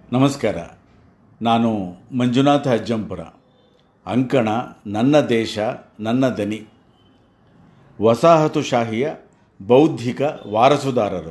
ನಮಸ್ಕಾರ ನಾನು ಮಂಜುನಾಥ ಅಜ್ಜಂಪುರ ಅಂಕಣ ನನ್ನ ದೇಶ ನನ್ನ ದನಿ ವಸಾಹತುಶಾಹಿಯ ಬೌದ್ಧಿಕ ವಾರಸುದಾರರು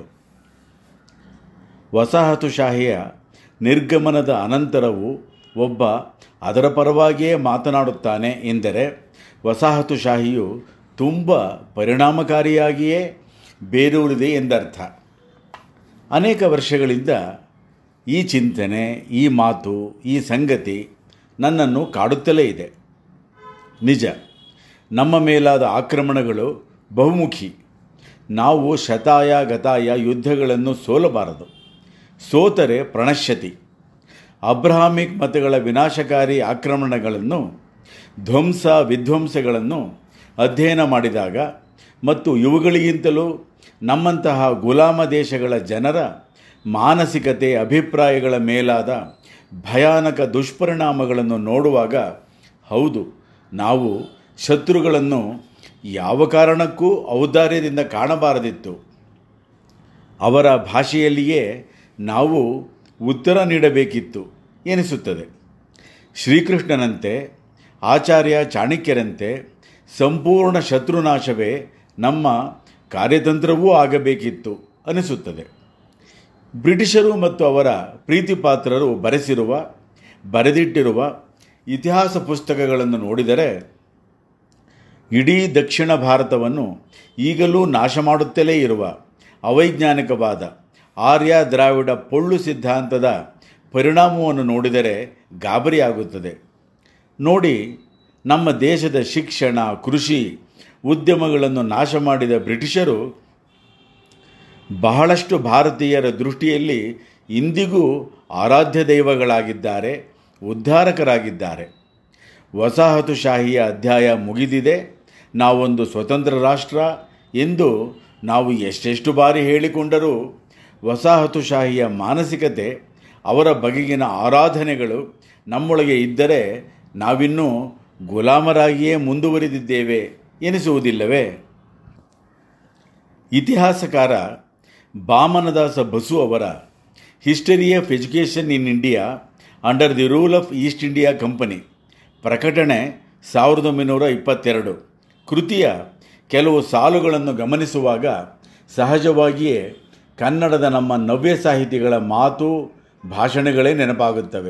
ವಸಾಹತುಶಾಹಿಯ ನಿರ್ಗಮನದ ಅನಂತರವೂ ಒಬ್ಬ ಅದರ ಪರವಾಗಿಯೇ ಮಾತನಾಡುತ್ತಾನೆ ಎಂದರೆ ವಸಾಹತುಶಾಹಿಯು ತುಂಬ ಪರಿಣಾಮಕಾರಿಯಾಗಿಯೇ ಬೇರೂರಿದೆ ಎಂದರ್ಥ ಅನೇಕ ವರ್ಷಗಳಿಂದ ಈ ಚಿಂತನೆ ಈ ಮಾತು ಈ ಸಂಗತಿ ನನ್ನನ್ನು ಕಾಡುತ್ತಲೇ ಇದೆ ನಿಜ ನಮ್ಮ ಮೇಲಾದ ಆಕ್ರಮಣಗಳು ಬಹುಮುಖಿ ನಾವು ಶತಾಯ ಗತಾಯ ಯುದ್ಧಗಳನ್ನು ಸೋಲಬಾರದು ಸೋತರೆ ಪ್ರಣಶ್ಯತಿ ಅಬ್ರಹಾಮಿಕ್ ಮತಗಳ ವಿನಾಶಕಾರಿ ಆಕ್ರಮಣಗಳನ್ನು ಧ್ವಂಸ ವಿಧ್ವಂಸಗಳನ್ನು ಅಧ್ಯಯನ ಮಾಡಿದಾಗ ಮತ್ತು ಇವುಗಳಿಗಿಂತಲೂ ನಮ್ಮಂತಹ ಗುಲಾಮ ದೇಶಗಳ ಜನರ ಮಾನಸಿಕತೆ ಅಭಿಪ್ರಾಯಗಳ ಮೇಲಾದ ಭಯಾನಕ ದುಷ್ಪರಿಣಾಮಗಳನ್ನು ನೋಡುವಾಗ ಹೌದು ನಾವು ಶತ್ರುಗಳನ್ನು ಯಾವ ಕಾರಣಕ್ಕೂ ಔದಾರ್ಯದಿಂದ ಕಾಣಬಾರದಿತ್ತು ಅವರ ಭಾಷೆಯಲ್ಲಿಯೇ ನಾವು ಉತ್ತರ ನೀಡಬೇಕಿತ್ತು ಎನಿಸುತ್ತದೆ ಶ್ರೀಕೃಷ್ಣನಂತೆ ಆಚಾರ್ಯ ಚಾಣಕ್ಯರಂತೆ ಸಂಪೂರ್ಣ ಶತ್ರುನಾಶವೇ ನಮ್ಮ ಕಾರ್ಯತಂತ್ರವೂ ಆಗಬೇಕಿತ್ತು ಅನಿಸುತ್ತದೆ ಬ್ರಿಟಿಷರು ಮತ್ತು ಅವರ ಪ್ರೀತಿಪಾತ್ರರು ಬರೆಸಿರುವ ಬರೆದಿಟ್ಟಿರುವ ಇತಿಹಾಸ ಪುಸ್ತಕಗಳನ್ನು ನೋಡಿದರೆ ಇಡೀ ದಕ್ಷಿಣ ಭಾರತವನ್ನು ಈಗಲೂ ನಾಶ ಮಾಡುತ್ತಲೇ ಇರುವ ಅವೈಜ್ಞಾನಿಕವಾದ ಆರ್ಯ ದ್ರಾವಿಡ ಪೊಳ್ಳು ಸಿದ್ಧಾಂತದ ಪರಿಣಾಮವನ್ನು ನೋಡಿದರೆ ಗಾಬರಿಯಾಗುತ್ತದೆ ನೋಡಿ ನಮ್ಮ ದೇಶದ ಶಿಕ್ಷಣ ಕೃಷಿ ಉದ್ಯಮಗಳನ್ನು ನಾಶ ಮಾಡಿದ ಬ್ರಿಟಿಷರು ಬಹಳಷ್ಟು ಭಾರತೀಯರ ದೃಷ್ಟಿಯಲ್ಲಿ ಇಂದಿಗೂ ಆರಾಧ್ಯ ದೈವಗಳಾಗಿದ್ದಾರೆ ಉದ್ಧಾರಕರಾಗಿದ್ದಾರೆ ವಸಾಹತುಶಾಹಿಯ ಅಧ್ಯಾಯ ಮುಗಿದಿದೆ ನಾವೊಂದು ಸ್ವತಂತ್ರ ರಾಷ್ಟ್ರ ಎಂದು ನಾವು ಎಷ್ಟೆಷ್ಟು ಬಾರಿ ಹೇಳಿಕೊಂಡರೂ ವಸಾಹತುಶಾಹಿಯ ಮಾನಸಿಕತೆ ಅವರ ಬಗೆಗಿನ ಆರಾಧನೆಗಳು ನಮ್ಮೊಳಗೆ ಇದ್ದರೆ ನಾವಿನ್ನೂ ಗುಲಾಮರಾಗಿಯೇ ಮುಂದುವರಿದಿದ್ದೇವೆ ಎನಿಸುವುದಿಲ್ಲವೇ ಇತಿಹಾಸಕಾರ ಬಾಮನದಾಸ ಬಸು ಅವರ history of education in India under the rule of East India company ಪ್ರಕಟಣೆ ಸಾವಿರದ ಒಂಬೈನೂರ ಇಪ್ಪತ್ತೆರಡು ಕೃತಿಯ ಕೆಲವು ಸಾಲುಗಳನ್ನು ಗಮನಿಸುವಾಗ ಸಹಜವಾಗಿಯೇ ಕನ್ನಡದ ನಮ್ಮ ನವ್ಯ ಸಾಹಿತಿಗಳ ಮಾತು ಭಾಷಣಗಳೇ ನೆನಪಾಗುತ್ತವೆ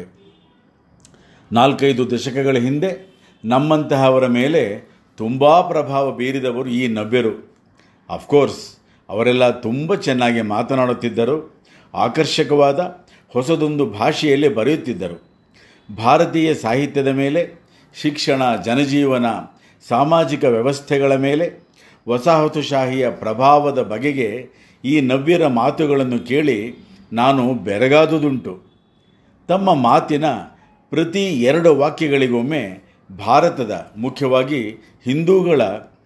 ನಾಲ್ಕೈದು ದಶಕಗಳ ಹಿಂದೆ ನಮ್ಮಂತಹವರ ಮೇಲೆ ತುಂಬ ಪ್ರಭಾವ ಬೀರಿದವರು ಈ ನವ್ಯರು ಅಫ್ಕೋರ್ಸ್ ಅವರೆಲ್ಲ ತುಂಬ ಚೆನ್ನಾಗಿ ಮಾತನಾಡುತ್ತಿದ್ದರು ಆಕರ್ಷಕವಾದ ಹೊಸದೊಂದು ಭಾಷೆಯಲ್ಲಿ ಬರೆಯುತ್ತಿದ್ದರು ಭಾರತೀಯ ಸಾಹಿತ್ಯದ ಮೇಲೆ ಶಿಕ್ಷಣ ಜನಜೀವನ ಸಾಮಾಜಿಕ ವ್ಯವಸ್ಥೆಗಳ ಮೇಲೆ ವಸಾಹತುಶಾಹಿಯ ಪ್ರಭಾವದ ಬಗೆಗೆ ಈ ನವ್ಯರ ಮಾತುಗಳನ್ನು ಕೇಳಿ ನಾನು ಬೆರಗಾದುದುಂಟು ತಮ್ಮ ಮಾತಿನ ಪ್ರತಿ ಎರಡು ವಾಕ್ಯಗಳಿಗೊಮ್ಮೆ ಭಾರತದ ಮುಖ್ಯವಾಗಿ ಹಿಂದೂಗಳ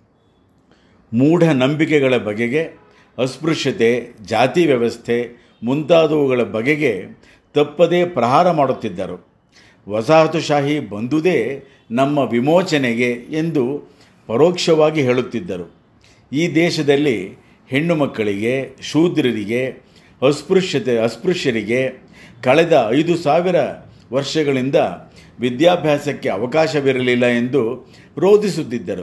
ಮೂಢನಂಬಿಕೆಗಳ ಬಗೆಗೆ ಅಸ್ಪೃಶ್ಯತೆ ಜಾತಿ ವ್ಯವಸ್ಥೆ ಮುಂತಾದವುಗಳ ಬಗೆಗೆ ತಪ್ಪದೇ ಪ್ರಹಾರ ಮಾಡುತ್ತಿದ್ದರು ವಸಾಹತುಶಾಹಿ ಬಂದುದೇ ನಮ್ಮ ವಿಮೋಚನೆಗೆ ಎಂದು ಪರೋಕ್ಷವಾಗಿ ಹೇಳುತ್ತಿದ್ದರು ಈ ದೇಶದಲ್ಲಿ ಹೆಣ್ಣು ಮಕ್ಕಳಿಗೆ ಶೂದ್ರರಿಗೆ ಅಸ್ಪೃಶ್ಯತೆ ಅಸ್ಪೃಶ್ಯರಿಗೆ ಕಳೆದ ಐದು ಸಾವಿರ ವರ್ಷಗಳಿಂದ ವಿದ್ಯಾಭ್ಯಾಸಕ್ಕೆ ಅವಕಾಶವಿರಲಿಲ್ಲ ಎಂದು ರೋಧಿಸುತ್ತಿದ್ದರು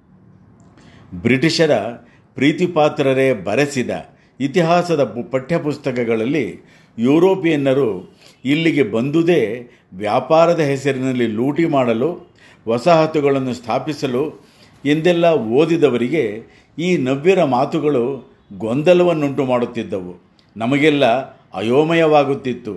ಬ್ರಿಟಿಷರ ಪ್ರೀತಿಪಾತ್ರರೇ ಬರೆಸಿದ ಇತಿಹಾಸದ ಪಠ್ಯಪುಸ್ತಕಗಳಲ್ಲಿ ಯುರೋಪಿಯನ್ನರು ಇಲ್ಲಿಗೆ ಬಂದುದೇ ವ್ಯಾಪಾರದ ಹೆಸರಿನಲ್ಲಿ ಲೂಟಿ ಮಾಡಲು ವಸಾಹತುಗಳನ್ನು ಸ್ಥಾಪಿಸಲು ಎಂದೆಲ್ಲ ಓದಿದವರಿಗೆ ಈ ನವ್ಯರ ಮಾತುಗಳು ಗೊಂದಲವನ್ನುಂಟು ಮಾಡುತ್ತಿದ್ದವು ನಮಗೆಲ್ಲ ಅಯೋಮಯವಾಗುತ್ತಿತ್ತು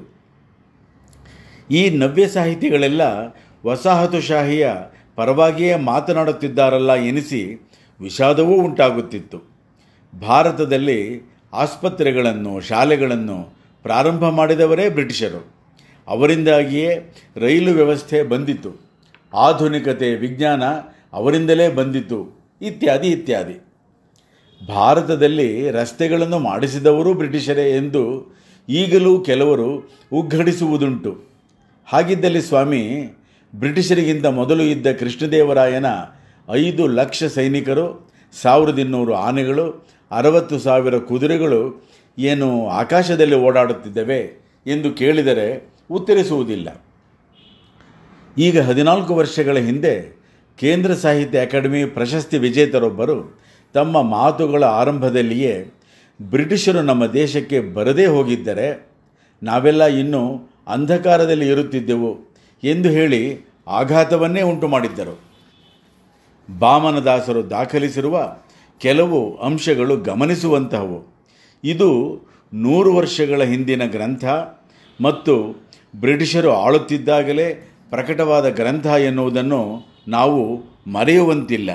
ಈ ನವ್ಯ ಸಾಹಿತಿಗಳೆಲ್ಲ ವಸಾಹತುಶಾಹಿಯ ಪರವಾಗಿಯೇ ಮಾತನಾಡುತ್ತಿದ್ದಾರಲ್ಲ ಎನಿಸಿ ವಿಷಾದವೂ ಉಂಟಾಗುತ್ತಿತ್ತು ಭಾರತದಲ್ಲಿ ಆಸ್ಪತ್ರೆಗಳನ್ನು ಶಾಲೆಗಳನ್ನು ಪ್ರಾರಂಭ ಮಾಡಿದವರೇ ಬ್ರಿಟಿಷರು ಅವರಿಂದಾಗಿಯೇ ರೈಲು ವ್ಯವಸ್ಥೆ ಬಂದಿತು ಆಧುನಿಕತೆ ವಿಜ್ಞಾನ ಅವರಿಂದಲೇ ಬಂದಿತು ಇತ್ಯಾದಿ ಇತ್ಯಾದಿ ಭಾರತದಲ್ಲಿ ರಸ್ತೆಗಳನ್ನು ಮಾಡಿಸಿದವರು ಬ್ರಿಟಿಷರೇ ಎಂದು ಈಗಲೂ ಕೆಲವರು ಉಗ್ಗಡಿಸುವುದುಂಟು ಹಾಗಿದ್ದಲ್ಲಿ ಸ್ವಾಮಿ ಬ್ರಿಟಿಷರಿಗಿಂತ ಮೊದಲು ಇದ್ದ ಕೃಷ್ಣದೇವರಾಯನ ಐದು ಲಕ್ಷ ಸೈನಿಕರು ಸಾವಿರದ ಇನ್ನೂರು ಆನೆಗಳು ಅರವತ್ತು ಸಾವಿರ ಕುದುರೆಗಳು ಏನು ಆಕಾಶದಲ್ಲಿ ಓಡಾಡುತ್ತಿದ್ದವೆ ಎಂದು ಕೇಳಿದರೆ ಉತ್ತರಿಸುವುದಿಲ್ಲ ಈಗ ಹದಿನಾಲ್ಕು ವರ್ಷಗಳ ಹಿಂದೆ ಕೇಂದ್ರ ಸಾಹಿತ್ಯ ಅಕಾಡೆಮಿ ಪ್ರಶಸ್ತಿ ವಿಜೇತರೊಬ್ಬರು ತಮ್ಮ ಮಾತುಗಳ ಆರಂಭದಲ್ಲಿಯೇ ಬ್ರಿಟಿಷರು ನಮ್ಮ ದೇಶಕ್ಕೆ ಬರದೇ ಹೋಗಿದ್ದರೆ ನಾವೆಲ್ಲ ಇನ್ನೂ ಅಂಧಕಾರದಲ್ಲಿ ಇರುತ್ತಿದ್ದೆವು ಎಂದು ಹೇಳಿ ಆಘಾತವನ್ನೇ ಉಂಟು ಮಾಡಿದ್ದರು ಬಾಮನದಾಸರು ದಾಖಲಿಸಿರುವ ಕೆಲವು ಅಂಶಗಳು ಗಮನಿಸುವಂತಹವು ಇದು ನೂರು ವರ್ಷಗಳ ಹಿಂದಿನ ಗ್ರಂಥ ಮತ್ತು ಬ್ರಿಟಿಷರು ಆಳುತ್ತಿದ್ದಾಗಲೇ ಪ್ರಕಟವಾದ ಗ್ರಂಥ ಎನ್ನುವುದನ್ನು ನಾವು ಮರೆಯುವಂತಿಲ್ಲ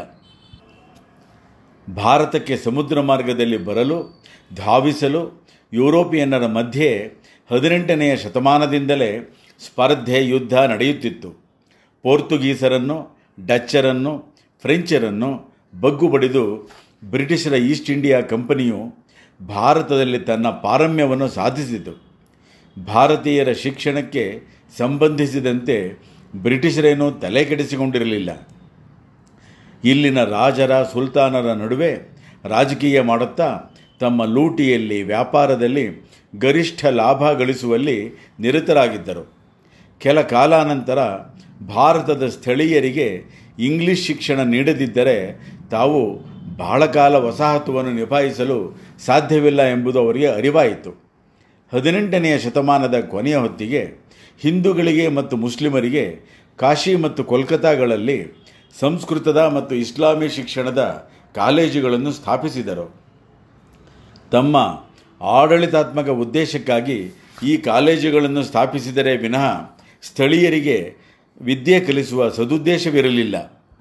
ಭಾರತಕ್ಕೆ ಸಮುದ್ರ ಮಾರ್ಗದಲ್ಲಿ ಬರಲು ಧಾವಿಸಲು ಯುರೋಪಿಯನ್ನರ ಮಧ್ಯೆ ಹದಿನೆಂಟನೆಯ ಶತಮಾನದಿಂದಲೇ ಸ್ಪರ್ಧೆ ಯುದ್ಧ ನಡೆಯುತ್ತಿತ್ತು ಪೋರ್ತುಗೀಸರನ್ನು ಡಚ್ಚರನ್ನು ಫ್ರೆಂಚರನ್ನು ಬಗ್ಗು ಬಡಿದು ಬ್ರಿಟಿಷರ ಈಸ್ಟ್ ಇಂಡಿಯಾ ಕಂಪನಿಯು ಭಾರತದಲ್ಲಿ ತನ್ನ ಪಾರಮ್ಯವನ್ನು ಸಾಧಿಸಿತು ಭಾರತೀಯರ ಶಿಕ್ಷಣಕ್ಕೆ ಸಂಬಂಧಿಸಿದಂತೆ ಬ್ರಿಟಿಷರೇನೂ ತಲೆ ಕೆಡಿಸಿಕೊಂಡಿರಲಿಲ್ಲ ಇಲ್ಲಿನ ರಾಜರ ಸುಲ್ತಾನರ ನಡುವೆ ರಾಜಕೀಯ ಮಾಡುತ್ತಾ ತಮ್ಮ ಲೂಟಿಯಲ್ಲಿ ವ್ಯಾಪಾರದಲ್ಲಿ ಗರಿಷ್ಠ ಲಾಭ ಗಳಿಸುವಲ್ಲಿ ನಿರತರಾಗಿದ್ದರು ಕೆಲ ಕಾಲಾನಂತರ ಭಾರತದ ಸ್ಥಳೀಯರಿಗೆ ಇಂಗ್ಲಿಷ್ ಶಿಕ್ಷಣ ನೀಡದಿದ್ದರೆ ತಾವು ಬಹಳ ಕಾಲ ವಸಾಹತುವನ್ನು ನಿಭಾಯಿಸಲು ಸಾಧ್ಯವಿಲ್ಲ ಎಂಬುದು ಅವರಿಗೆ ಅರಿವಾಯಿತು ಹದಿನೆಂಟನೆಯ ಶತಮಾನದ ಕೊನೆಯ ಹೊತ್ತಿಗೆ ಹಿಂದೂಗಳಿಗೆ ಮತ್ತು ಮುಸ್ಲಿಮರಿಗೆ ಕಾಶಿ ಮತ್ತು ಕೋಲ್ಕತ್ತಾಗಳಲ್ಲಿ ಸಂಸ್ಕೃತದ ಮತ್ತು ಇಸ್ಲಾಮಿ ಶಿಕ್ಷಣದ ಕಾಲೇಜುಗಳನ್ನು ಸ್ಥಾಪಿಸಿದರು ತಮ್ಮ ಆಡಳಿತಾತ್ಮಕ ಉದ್ದೇಶಕ್ಕಾಗಿ ಈ ಕಾಲೇಜುಗಳನ್ನು ಸ್ಥಾಪಿಸಿದರೆ ವಿನಃ ಸ್ಥಳೀಯರಿಗೆ ವಿದ್ಯೆ ಕಲಿಸುವ ಸದುದ್ದೇಶವಿರಲಿಲ್ಲ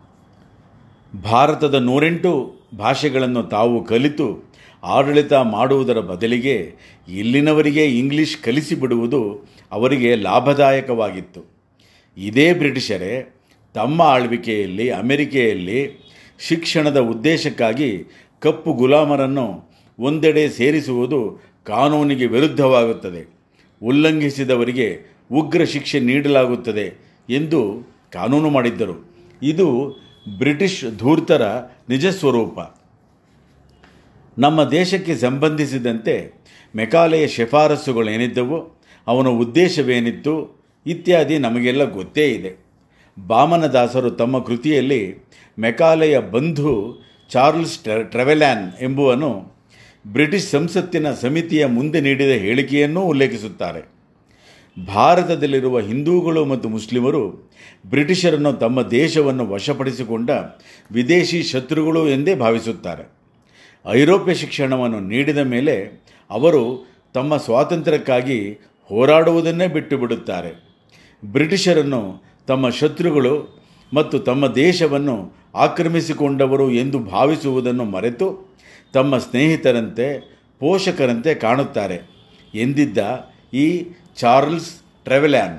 ಭಾರತದ ನೂರೆಂಟು ಭಾಷೆಗಳನ್ನು ತಾವು ಕಲಿತು ಆಡಳಿತ ಮಾಡುವುದರ ಬದಲಿಗೆ ಇಲ್ಲಿನವರಿಗೆ ಇಂಗ್ಲಿಷ್ ಕಲಿಸಿಬಿಡುವುದು ಅವರಿಗೆ ಲಾಭದಾಯಕವಾಗಿತ್ತು ಇದೇ ಬ್ರಿಟಿಷರೇ ತಮ್ಮ ಆಳ್ವಿಕೆಯಲ್ಲಿ ಅಮೆರಿಕೆಯಲ್ಲಿ ಶಿಕ್ಷಣದ ಉದ್ದೇಶಕ್ಕಾಗಿ ಕಪ್ಪು ಗುಲಾಮರನ್ನು ಒಂದೆಡೆ ಸೇರಿಸುವುದು ಕಾನೂನಿಗೆ ವಿರುದ್ಧವಾಗುತ್ತದೆ ಉಲ್ಲಂಘಿಸಿದವರಿಗೆ ಉಗ್ರ ಶಿಕ್ಷೆ ನೀಡಲಾಗುತ್ತದೆ ಎಂದು ಕಾನೂನು ಮಾಡಿದ್ದರು ಇದು ಬ್ರಿಟಿಷ್ ಧೂರ್ತರ ನಿಜ ಸ್ವರೂಪ ನಮ್ಮ ದೇಶಕ್ಕೆ ಸಂಬಂಧಿಸಿದಂತೆ ಮೆಕಾಲೆಯ ಶಿಫಾರಸುಗಳೇನಿದ್ದವು ಅವನ ಉದ್ದೇಶವೇನಿತ್ತು ಇತ್ಯಾದಿ ನಮಗೆಲ್ಲ ಗೊತ್ತೇ ಇದೆ ಬಾಮನದಾಸರು ತಮ್ಮ ಕೃತಿಯಲ್ಲಿ ಮೆಕಾಲೆಯ ಬಂಧು ಚಾರ್ಲ್ಸ್ ಟ್ರೆವೆಲ್ಯಾನ್ ಎಂಬುವನು ಬ್ರಿಟಿಷ್ ಸಂಸತ್ತಿನ ಸಮಿತಿಯ ಮುಂದೆ ನೀಡಿದ ಹೇಳಿಕೆಯನ್ನೂ ಉಲ್ಲೇಖಿಸುತ್ತಾರೆ ಭಾರತದಲ್ಲಿರುವ ಹಿಂದೂಗಳು ಮತ್ತು ಮುಸ್ಲಿಮರು ಬ್ರಿಟಿಷರನ್ನು ತಮ್ಮ ದೇಶವನ್ನು ವಶಪಡಿಸಿಕೊಂಡ ವಿದೇಶಿ ಶತ್ರುಗಳು ಎಂದೇ ಭಾವಿಸುತ್ತಾರೆ ಐರೋಪ್ಯ ಶಿಕ್ಷಣವನ್ನು ನೀಡಿದ ಮೇಲೆ ಅವರು ತಮ್ಮ ಸ್ವಾತಂತ್ರ್ಯಕ್ಕಾಗಿ ಹೋರಾಡುವುದನ್ನೇ ಬಿಟ್ಟು ಬಿಡುತ್ತಾರೆ ಬ್ರಿಟಿಷರನ್ನು ತಮ್ಮ ಶತ್ರುಗಳು ಮತ್ತು ತಮ್ಮ ದೇಶವನ್ನು ಆಕ್ರಮಿಸಿಕೊಂಡವರು ಎಂದು ಭಾವಿಸುವುದನ್ನು ಮರೆತು ತಮ್ಮ ಸ್ನೇಹಿತರಂತೆ ಪೋಷಕರಂತೆ ಕಾಣುತ್ತಾರೆ ಎಂದಿದ್ದ ಈ ಚಾರ್ಲ್ಸ್ ಟ್ರೆವೆಲ್ಯಾನ್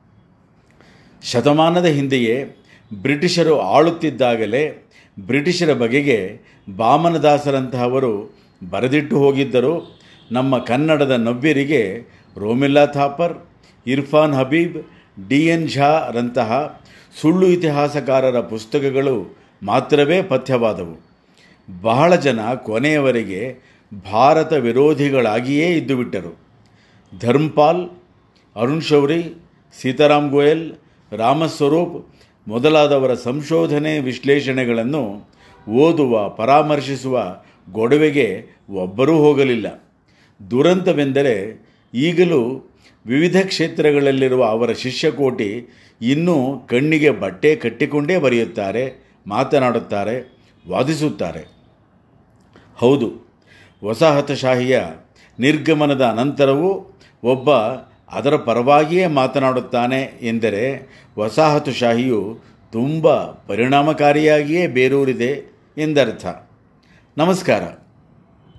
ಶತಮಾನದ ಹಿಂದೆಯೇ ಬ್ರಿಟಿಷರು ಆಳುತ್ತಿದ್ದಾಗಲೇ ಬ್ರಿಟಿಷರ ಬಗೆಗೆ ಬಾಮನದಾಸರಂತಹವರು ಬರೆದಿಟ್ಟು ಹೋಗಿದ್ದರು ನಮ್ಮ ಕನ್ನಡದ ನವ್ಯರಿಗೆ ರೋಮಿಲ್ಲಾ ಥಾಪರ್ ಇರ್ಫಾನ್ ಹಬೀಬ್ ಡಿ ಎನ್ ಝಾರಂತಹ ಸುಳ್ಳು ಇತಿಹಾಸಕಾರರ ಪುಸ್ತಕಗಳು ಮಾತ್ರವೇ ಪಥ್ಯವಾದವು ಬಹಳ ಜನ ಕೊನೆಯವರೆಗೆ ಭಾರತ ವಿರೋಧಿಗಳಾಗಿಯೇ ಇದ್ದುಬಿಟ್ಟರು ಧರ್ಮಪಾಲ್ ಅರುಣ್ ಶೌರಿ ಸೀತಾರಾಮ್ ಗೋಯಲ್ ರಾಮಸ್ವರೂಪ್ ಮೊದಲಾದವರ ಸಂಶೋಧನೆ ವಿಶ್ಲೇಷಣೆಗಳನ್ನು ಓದುವ ಪರಾಮರ್ಶಿಸುವ ಗೊಡವೆಗೆ ಒಬ್ಬರೂ ಹೋಗಲಿಲ್ಲ ದುರಂತವೆಂದರೆ ಈಗಲೂ ವಿವಿಧ ಕ್ಷೇತ್ರಗಳಲ್ಲಿರುವ ಅವರ ಶಿಷ್ಯಕೋಟಿ ಇನ್ನೂ ಕಣ್ಣಿಗೆ ಬಟ್ಟೆ ಕಟ್ಟಿಕೊಂಡೇ ಬರೆಯುತ್ತಾರೆ ಮಾತನಾಡುತ್ತಾರೆ ವಾದಿಸುತ್ತಾರೆ ಹೌದು ವಸಾಹತುಶಾಹಿಯ ನಿರ್ಗಮನದ ಅನಂತರವೂ ಒಬ್ಬ ಅದರ ಪರವಾಗಿಯೇ ಮಾತನಾಡುತ್ತಾನೆ ಎಂದರೆ ವಸಾಹತುಶಾಹಿಯು ತುಂಬ ಪರಿಣಾಮಕಾರಿಯಾಗಿಯೇ ಬೇರೂರಿದೆ ಎಂದರ್ಥ ನಮಸ್ಕಾರ